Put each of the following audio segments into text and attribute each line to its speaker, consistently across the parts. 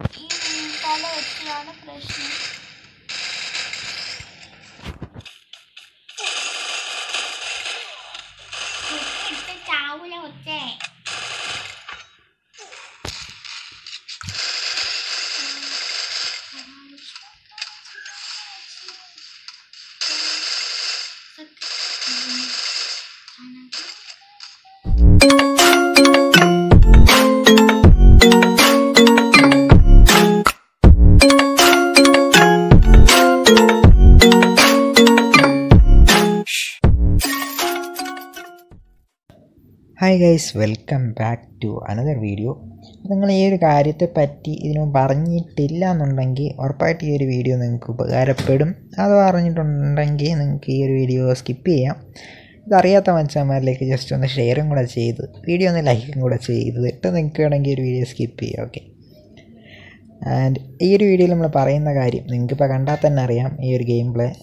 Speaker 1: ഈ തല വെച്ചതാണ് പ്രശ്നം ഇപ്പൊ ചാവൂല ഒച്ചേ
Speaker 2: hi guys welcome back to another video നിങ്ങൾ ഈ ഒരു കാര്യത്തെ പറ്റി ഇതിനു പറഞ്ഞിട്ടില്ല എന്നുണ്ടെങ്കിൽ ഉറപ്പായിട്ട് ഈ ഒരു വീഡിയോ നിങ്ങൾക്ക് ഉപകാരപ്പെടും അത് പറഞ്ഞിട്ടുണ്ടെങ്കിൽ നിങ്ങൾക്ക് ഈ ഒരു വീഡിയോ സ്കിപ്പ് ചെയ്യാം ഇതറിയാത്ത മനുഷ്യന്മാരിലേക്ക് ജസ്റ്റ് ഒന്ന് ഷെയറും കൂടെ ചെയ്ത് വീഡിയോ ഒന്ന് ലൈക്കും കൂടെ ചെയ്തിട്ട് നിങ്ങൾക്ക് വേണമെങ്കിൽ ഒരു വീഡിയോ സ്കിപ്പ് ചെയ്യാം ഓക്കെ ആൻഡ് ഈ ഒരു വീഡിയോയിൽ നമ്മൾ പറയുന്ന കാര്യം നിങ്ങൾക്കിപ്പോൾ കണ്ടാൽ തന്നെ അറിയാം ഈ ഒരു ഗെയിം പ്ലേ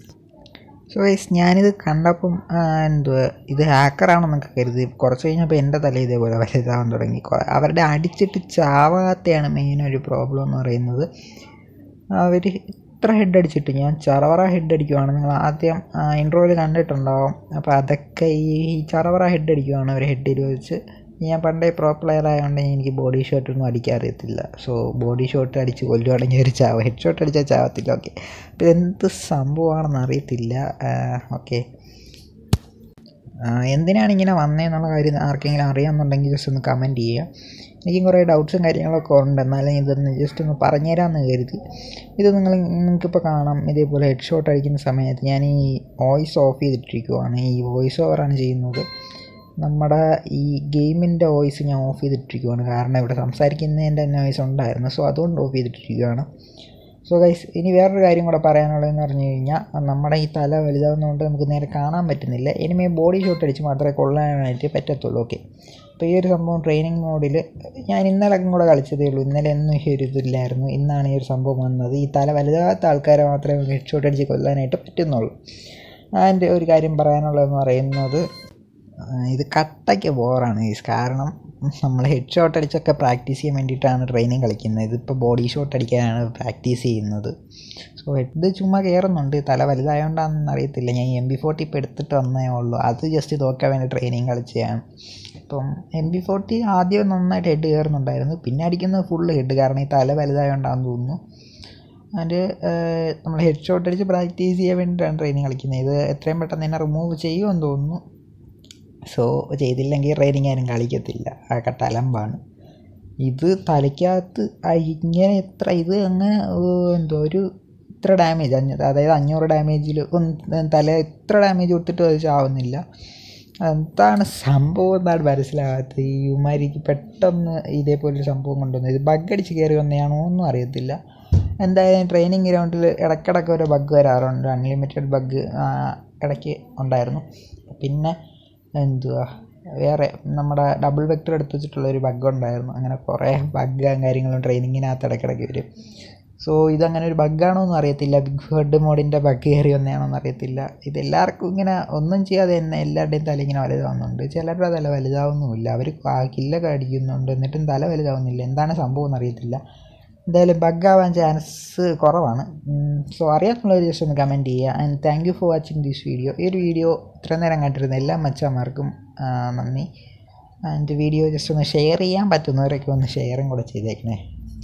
Speaker 2: സോ ഗൈസ് ഞാനിത് കണ്ടപ്പം ആ, എന്തുവാ ഇത് ഹാക്കറാണെന്നൊക്കെ കരുതി കുറച്ച് കഴിഞ്ഞപ്പോൾ എൻ്റെ തല ഇതേപോലെ വലുതാവാൻ തുടങ്ങി കൊ- അവരുടെ അടിച്ചിട്ട് ചാവാത്തെയാണ് മെയിൻ ഒരു പ്രോബ്ലം എന്ന് പറയുന്നത് അവർ ഇത്ര ഹെഡ് അടിച്ചിട്ട് ഞാൻ ചറവറ ഹെഡ് അടിക്കുവാണ് നിങ്ങൾ ആദ്യം ഇൻട്രോയിൽ കണ്ടിട്ടുണ്ടാവും അപ്പോൾ അതൊക്കെ ഈ ഈ ചറവറ ഹെഡ് അടിക്കുവാണ് അവർ ഹെഡിൽ വെച്ച് ഞാൻ പണ്ടേ പ്രോ പ്ലെയർ ആയതുകൊണ്ട് എനിക്ക് ബോഡി ഷോട്ടൊന്നും അടിക്കാൻ അറിയത്തില്ല സോ ബോഡി ഷോട്ട് അടിച്ച് കൊല്ലുവാണെങ്കിൽ ഒരു ചാവ് ഹെഡ് ഷോട്ട് അടിച്ചാൽ ചാവത്തില്ല ഓക്കെ അപ്പോൾ എന്ത് സംഭവമാണെന്ന് അറിയത്തില്ല ഓക്കെ എന്തിനാണ് ഇങ്ങനെ വന്നതെന്നുള്ള കാര്യം ആർക്കെങ്കിലും അറിയാമെന്നുണ്ടെങ്കിൽ ജസ്റ്റ് ഒന്ന് കമൻറ്റ് ചെയ്യുക എനിക്കും കുറേ ഡൗട്ട്സും കാര്യങ്ങളൊക്കെ ഉണ്ട് എന്നാലും ഇതൊന്ന് ജസ്റ്റ് ഒന്ന് പറഞ്ഞുതരാമെന്ന് കരുതി ഇത് നിങ്ങൾ നിങ്ങൾക്കിപ്പോൾ കാണാം ഇതേപോലെ ഹെഡ് ഷോട്ട് അടിക്കുന്ന സമയത്ത് ഞാൻ ഈ വോയിസ് ഓഫ് ചെയ്തിട്ടിരിക്കുവാണ് ഈ വോയിസ് ഓവറാണ് ചെയ്യുന്നത് നമ്മുടെ ഈ ഗെയിമിൻ്റെ വോയിസ് ഞാൻ ഓഫ് ചെയ്തിട്ടിരിക്കുവാണ് കാരണം ഇവിടെ സംസാരിക്കുന്നതിൻ്റെ നോയ്സ് ഉണ്ടായിരുന്നു സോ അതുകൊണ്ട് ഓഫ് ചെയ്തിട്ടിരിക്കുകയാണ് സോ ഗൈസ് ഇനി വേറൊരു കാര്യം കൂടെ പറയാനുള്ളതെന്ന് പറഞ്ഞു കഴിഞ്ഞാൽ നമ്മുടെ ഈ തല വലുതാവുന്നതുകൊണ്ട് നമുക്ക് നേരെ കാണാൻ പറ്റുന്നില്ല ഇനിമേ ബോഡി ഷോട്ട് അടിച്ച് മാത്രമേ കൊള്ളാനായിട്ട് പറ്റത്തുള്ളൂ ഓക്കെ അപ്പോൾ ഈ ഒരു സംഭവം ട്രെയിനിങ് മോഡിൽ ഞാൻ ഇന്നലെ കൂടെ കളിച്ചതേ ഉള്ളൂ ഇന്നലെ ഒന്നും ഈ ഒരു ഇതില്ലായിരുന്നു ഇന്നാണ് ഈ ഒരു സംഭവം വന്നത് ഈ തല വലുതാകാത്ത ആൾക്കാരെ മാത്രമേ ഹെഡ് ഷോട്ട് അടിച്ച് കൊല്ലാനായിട്ട് പറ്റുന്നുള്ളൂ അതിൻ്റെ ഒരു കാര്യം പറയാനുള്ളതെന്ന് പറയുന്നത് ആ, ഇത് കട്ടയ്ക്ക് ബോറാണ് ഗൈസ് കാരണം നമ്മൾ ഹെഡ് ഷോട്ട് അടിച്ചൊക്കെ പ്രാക്ടീസ് ചെയ്യാൻ വേണ്ടിയിട്ടാണ് ട്രെയിനിങ് കളിക്കുന്നത് ഇതിപ്പോൾ ബോഡി ഷോട്ട് അടിക്കാനാണ് പ്രാക്ടീസ് ചെയ്യുന്നത് സോ ഹെഡ് ചുമ്മാ കയറുന്നുണ്ട് തല വലുതായതുകൊണ്ടാണെന്ന് അറിയത്തില്ല ഞാൻ എം ബി ഫോർട്ടി ഇപ്പോൾ എടുത്തിട്ട് വന്നേ ഉള്ളൂ അത് ജസ്റ്റ് തോക്കാൻ വേണ്ടി ട്രെയിനിങ് കളിച്ചതാണ് ഇപ്പം എം ബി ഫോർട്ടി ആദ്യം നന്നായിട്ട് ഹെഡ് കയറുന്നുണ്ടായിരുന്നു പിന്നെ അടിക്കുന്നത് ഫുള്ള് ഹെഡ് കാരണം ഈ തല വലുതായതുകൊണ്ടാണെന്ന് തോന്നുന്നു അതിൻ്റെ നമ്മൾ ഹെഡ് ഷോട്ട് അടിച്ച് പ്രാക്ടീസ് ചെയ്യാൻ വേണ്ടിയിട്ടാണ് ട്രെയിനിങ് കളിക്കുന്നത് ഇത് എത്രയും പെട്ടെന്ന് തന്നെ റിമൂവ് ചെയ്യുമെന്ന് തോന്നുന്നു സോ ചെയ്തില്ലെങ്കിൽ ട്രെയിനിങ് ആരും കളിക്കത്തില്ല ആ കട്ടലമ്പാണ് ഇത് തലയ്ക്കകത്ത് ആ ഇങ്ങനെ എത്ര ഇത് അങ്ങനെ ഏഹ്, എന്തോ ഒരു ഇത്ര ഡാമേജ് അഞ്ഞൂ അതായത് അഞ്ഞൂറ് ഡാമേജിൽ തല ഇത്ര ഡാമേജ് കൊടുത്തിട്ട് അത് ചാവുന്നില്ല എന്താണ് സംഭവം എന്നാണ് മനസ്സിലാകാത്തത് ഈ ഉമാരിക്ക് പെട്ടെന്ന് ഇതേപോലൊരു സംഭവം കൊണ്ടുവന്നത് ഇത് ബഗ് അടിച്ച് കയറി വന്നതാണോ ഒന്നും അറിയത്തില്ല എന്തായാലും ട്രെയിനിങ് ഗ്രൗണ്ടിൽ ഇടയ്ക്കിടയ്ക്ക് ഓരോ ബഗ് വരാറുണ്ട് അൺലിമിറ്റഡ് ബഗ് ഇടയ്ക്ക് ഉണ്ടായിരുന്നു പിന്നെ എന്തുവാ വേറെ നമ്മുടെ ഡബിൾ വെക്ടർ എടുത്ത് വെച്ചിട്ടുള്ള ഒരു ബഗ് ഉണ്ടായിരുന്നു അങ്ങനെ കുറേ ബഗ്ഗും കാര്യങ്ങളും ട്രെയിനിങ്ങിനകത്ത് ഇടയ്ക്കിടയ്ക്ക് വരും സോ ഇതങ്ങനെ ഒരു ബഗ്ഗാണോ എന്നും അറിയത്തില്ല ബിഗ് ഹെഡ് മോഡിൻ്റെ ബഗ് കയറി വന്നതാണോ എന്ന് അറിയത്തില്ല ഇത് എല്ലാവർക്കും ഇങ്ങനെ ഒന്നും ചെയ്യാതെ തന്നെ എല്ലാവരുടെയും തല ഇങ്ങനെ വലുതാവുന്നുണ്ട് ചിലരുടെ തല വലുതാവുന്നുമില്ല അവർ കില്ലൊക്കെ അടിക്കുന്നുണ്ട് എന്നിട്ടും തല വലുതാവുന്നില്ല എന്താണ് സംഭവം എന്നറിയത്തില്ല എന്തായാലും ബഗ് ആവാൻ ചാൻസ് കുറവാണ് സോ അറിയാത്തുള്ളവർ ജസ്റ്റ് ഒന്ന് കമൻറ്റ് ചെയ്യുക and thank you for watching this video ഈ ഒരു വീഡിയോ ഇത്ര നേരം കണ്ടിരുന്ന എല്ലാ മച്ചന്മാർക്കും ആ, നന്ദി ആൻഡ് വീഡിയോ ജസ്റ്റ് ഒന്ന് ഷെയർ ചെയ്യാൻ പറ്റുന്നവരൊക്കെ ഒന്ന് ഷെയറും കൂടെ ചെയ്തേക്കണേ